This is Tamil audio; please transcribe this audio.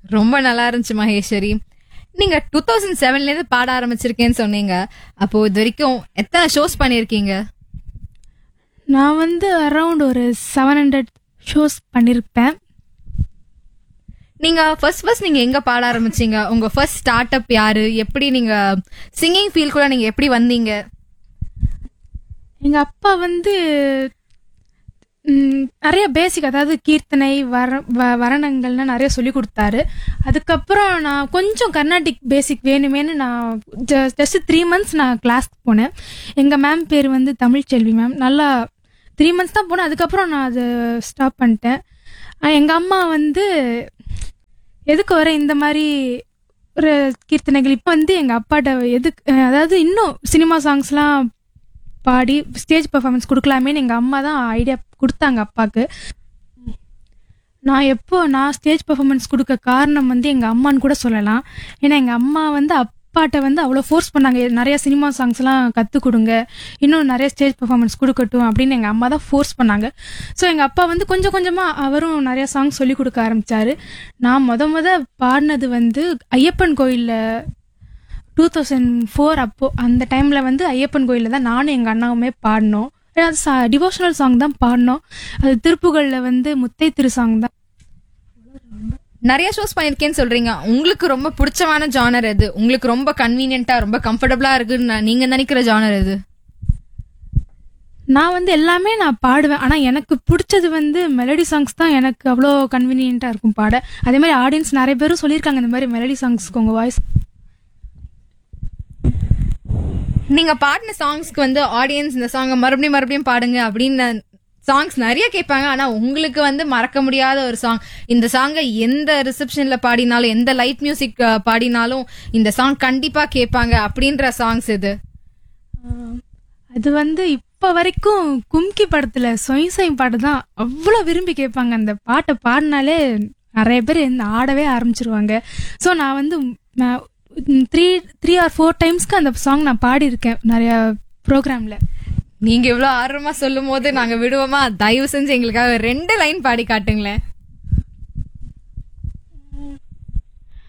ரொம்ப நல்லா இருந்துச்சு மகேஸ்வரி நீங்க டூ தௌசண்ட் செவன்ல இருந்து பாட ஆரம்பிச்சிருக்கேன்னு சொன்னீங்க அப்போ இது வரைக்கும் எத்தனை ஷோஸ் பண்ணிருக்கீங்க நான் வந்து அரௌண்ட் ஒரு செவன் ஹண்ட்ரட் ஷோஸ் பண்ணியிருப்பேன் நீங்க ஃபர்ஸ்ட் ஃபர்ஸ்ட் நீங்க எங்க பாட ஆரம்பிச்சீங்க உங்க ஃபர்ஸ்ட் ஸ்டார்ட் அப் யாரு எப்படி நீங்க சிங்கிங் ஃபீல் கூட நீங்க எப்படி வந்தீங்க எங்கள் அப்பா வந்து ம், நிறைய பேசிக் அதாவது கீர்த்தனை வர வ- வரணங்கள்லாம் நிறைய சொல்லி கொடுத்தாரு அதுக்கப்புறம் நான் கொஞ்சம் கர்நாடிக் பேசிக் வேணுமேனு நான் ஜஸ்ட் த்ரீ மந்த்ஸ் நான் கிளாஸ்க்கு போனேன் எங்கள் மேம் பேர் வந்து தமிழ்ச்செல்வி மேம் நல்லா த்ரீ மந்த்ஸ் தான் போனேன் அதுக்கப்புறம் நான் அதை ஸ்டாப் பண்ணிட்டேன் எங்கள் அம்மா வந்து எதுக்கு வர இந்த மாதிரி ஒரு கீர்த்தனைகள் இப்போ வந்து எங்கள் அப்பாட்ட எதுக்கு அஹ் அதாவது இன்னும் சினிமா சாங்ஸ்லாம் பாடி ஸ்டேஜ் பெர்ஃபார்மன்ஸ் கொடுக்கலாமேன்னு எங்கள் அம்மா தான் ஐடியா கொடுத்தாங்க அப்பாவுக்கு நான் எப்போ நான் ஸ்டேஜ் பெர்ஃபார்மன்ஸ் கொடுக்க காரணம் வந்து எங்கள் அம்மான்னு கூட சொல்லலாம் ஏன்னா எங்கள் அம்மா வந்து அப்பாட்ட வந்து அவ்வளோ ஃபோர்ஸ் பண்ணாங்க நிறைய சினிமா சாங்ஸ்லாம் கற்றுக் கொடுங்க இன்னும் நிறைய ஸ்டேஜ் பெர்ஃபார்மன்ஸ் கொடுக்கட்டும் அப்படின்னு எங்கள் அம்மா தான் ஃபோர்ஸ் பண்ணாங்க ஸோ எங்கள் அப்பா வந்து கொஞ்சம் கொஞ்சமாக அவரும் நிறைய சாங்ஸ் சொல்லி கொடுக்க ஆரம்பித்தார் நான் முத முத பாடினது வந்து ஐயப்பன் கோயிலில் டூ தௌசண்ட் ஃபோர் அப்போ அந்த டைமில் வந்து ஐயப்பன் கோயிலில் தான் நானும் எங்கள் அண்ணாவுமே பாடினோம் அது டிவோஷனல் சாங் தான் பாடினோம் அது திருப்புகளில் வந்து முத்தை திரு சாங் தான் நிறைய ஷோஸ் பண்ணிருக்கேன்னு சொல்றீங்க உங்களுக்கு ரொம்ப பிடிச்சமான ஜானர் எது உங்களுக்கு ரொம்ப கன்வீனியன்ட்டா ரொம்ப கம்ஃபர்டபுளா இருக்குன்னு நீங்க நினைக்கிற ஜானர் எது நான் வந்து எல்லாமே நான் பாடுவேன் ஆனால் எனக்கு பிடிச்சது வந்து மெலடி சாங்ஸ் தான் எனக்கு அவ்வளோ கன்வீனியண்ட்டாக இருக்கும் பாட அதே மாதிரி ஆடியன்ஸ் நிறைய பேரும் சொல்லியிருக்காங்க இந்த மாதிரி மெலடி சாங்ஸ்க்கு உங்கள் வாய்ஸ் நீங்க பாடின சாங்ஸ்க்கு வந்து ஆடியன்ஸ் இந்த சாங்க மறுபடியும் மறுபடியும் பாடுங்க அப்படின்னு சாங்ஸ் நிறைய கேட்பாங்க ஆனா உங்களுக்கு வந்து மறக்க முடியாத ஒரு சாங் இந்த சாங்கை எந்த ரிசப்ஷன்ல பாடினாலும் எந்த லைட் மியூசிக் பாடினாலும் இந்த சாங் கண்டிப்பா கேட்பாங்க அப்படின்ற சாங்ஸ் இது அது வந்து இப்போ வரைக்கும் கும்கி படத்தில் சொய்சை பாட்டு தான் அவ்வளோ விரும்பி கேட்பாங்க அந்த பாட்டை பாடினாலே நிறைய பேர் இந்த ஆடவே ஆரம்பிச்சிருவாங்க ஸோ நான் வந்து த்ரீ த்ரீ ஆர் ஃபோர் டைம்ஸ்க்கு அந்த சாங் நான் பாடியிருக்கேன் நிறைய ப்ரோக்ராமில் நீங்க இவ்வளவு ஆர்வமா சொல்லும் போது நாங்க விடுவோமா தயவு செஞ்சு எங்களுக்காக ரெண்டு லைன் பாடி காட்டுங்களேன்